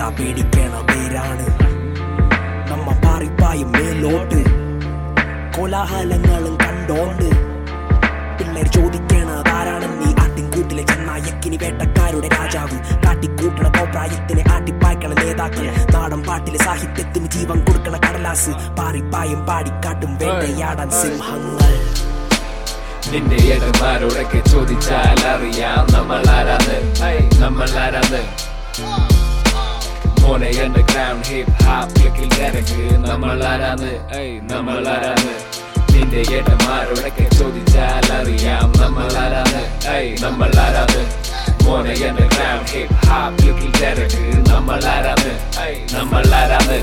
പേടിക്കണ പേരാണ് നമ്മ പാറിപ്പായും മേലോട്ട് കോലാഹലങ്ങളും കണ്ടോണ്ട് പിള്ളേർ ചോദിക്കണത് ആരാണെന്ന് ഈ ആട്ടിൻകൂട്ടിലെ ചെന്നായക്കിനി വേട്ടക്കാരുടെ രാജാവ് കാട്ടിക്കൂട്ടണ കോപ്രായത്തിന് ആട്ടിപ്പായ്ക്കണ നേതാക്കൾ നാടൻ പാട്ടിലെ സാഹിത്യത്തിന് ജീവൻ കൊടുക്കണ കടലാസ് പാറിപ്പായും പാടിക്കാട്ടും വേട്ടയാടാൻ സിംഹങ്ങൾ നിന്റെ ഏട്ടന്മാരോടൊക്കെ ചോദിച്ചാൽ അറിയാം നമ്മൾ ആരാന്ന് ഐ, നമ്മൾ ആരാന്ന് മോനെ അണ്ടർഗ്രൗണ്ട് ഹിപ്പ് ഹാപ്പ് ക്ലിക്കിൽ തിരക്ക് നമ്മൾ ആരാന്ന് ഐ, നമ്മൾ ആരാന്ന് നിന്റെ ഏട്ടന്മാരോടൊക്കെ ചോദിച്ചാൽ അറിയാം നമ്മൾ ആരാന്ന് ഐ, നമ്മൾ ആരാന്ന് മോനെ അണ്ടർഗ്രൗണ്ട് ഹിപ്പ് ഹാപ്പ് ക്ലിക്കിൽ തിരക്ക് നമ്മൾ ആരാന്ന് ഐ, നമ്മൾ ആരാന്ന്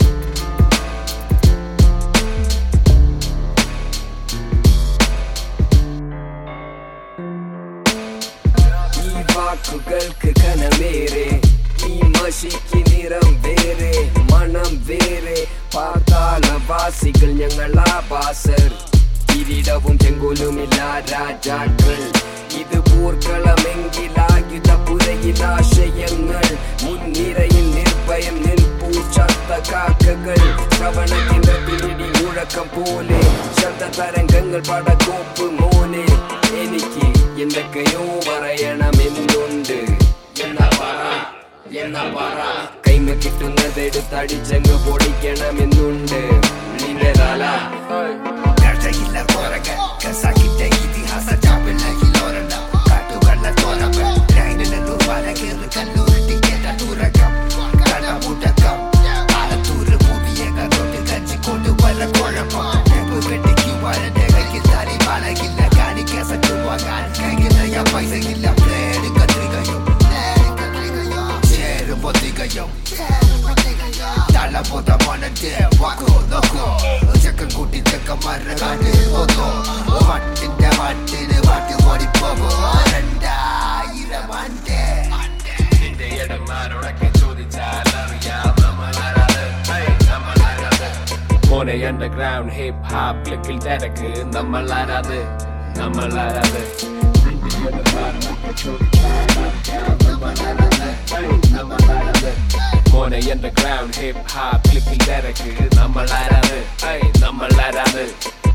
ഈ വാക്കുകൾക്ക് കനമേറെ ഈ മഷിക്ക് നിറം വേറെ മണം വേറെ പാതാളവാസികൾ ഞങ്ങൾ ആഭാസർ കിരീടവും ചെങ്കോലുമില്ല രാജാക്കൾ ഇത് പൂർക്കളമെങ്കിലായുധ പുരയിലാശയങ്ങൾ മുൻനിരയിൽ നിർഭയം നിൽപ്പൂ ചത്ത കാക്കകൾ ശ്രവണത്തിന്റെ പിന്നിടി മുഴക്കം പോലെ ശബ്ദ തരംഗങ്ങൾ പടകോപ്പ് മോനെ എനിക്ക് എന്തൊക്കെയോ പറയണമെന്നുണ്ട് എന്നാ പറ എന്നാ പറ കൈമ കിട്ടുന്നത് എടുത്തടിച്ചങ്ങ് പൊടിക്കണമെന്നുണ്ട് നിന്റെ തല രക്ഷയില്ല പോരക കസാക്കിന്റെ ഇതിഹാസ ചാപ്പില്ല ഹിലോരണ്ട കാട്ടുകള്ള തോരമ്പ് ലൈനിലെന്നു വരകേറ് കല്ലൂരിട്ടി കേട്ട തുരകം കടമുടക്കം ആലത്തൂര് പുതിയ തൊട്ട് കഞ്ചിക്കൊണ്ട് വല്ല കുഴപ്പം നെമ്പ് വെട്ടിക്ക് വരന്റെ കൈക്ക് തലി വളകില്ല കാണിക്ക സറ്റ് വാങ്ങാൻ കൈകില്ല പൈസയില്ല ബ്ലേഡ് കത്രികയും ചേരുമ്പോ തികയും തളപുത മണന്റെ വാക്കോ നോക്കോ ചെക്കൻ കൂട്ടി ചെക്കന്മാരുടെ കാട്ടിൽ പോന്നോ വട്ടിന്റെ വട്ടിന് വാട്ടി ഓടിപ്പോകോ രണ്ടായിരം അന്റെ നിന്റെ ഏട്ടന്മാരോടൊക്കെ ചോദിച്ചാൽ അറിയാം നമ്മൾ ആരാണ് ഐ, നമ്മൾ ആരാണ് മോനെ അണ്ടർഗ്രൗണ്ട് ഹിപ്പ് ഹാപ്പ് ക്ലിക്കിൽ തിരക്ക് നമ്മൾ ആരാത് നമ്മൾ ആരാത് നിന്റെ ഏട്ടന്മാരോടൊക്കെ ചോദിച്ചാൽ അറിയാം നമ്മൾ ആരാണ് ഐ, നമ്മൾ ആരാണ് മോനെ അണ്ടർഗ്രൗണ്ട് ഹിപ്പ് ഹാപ്പ് ക്ലിക്കിൽ തിരക്ക് നമ്മൾ ആരാണ് ഐ, നമ്മൾ ആരാണ്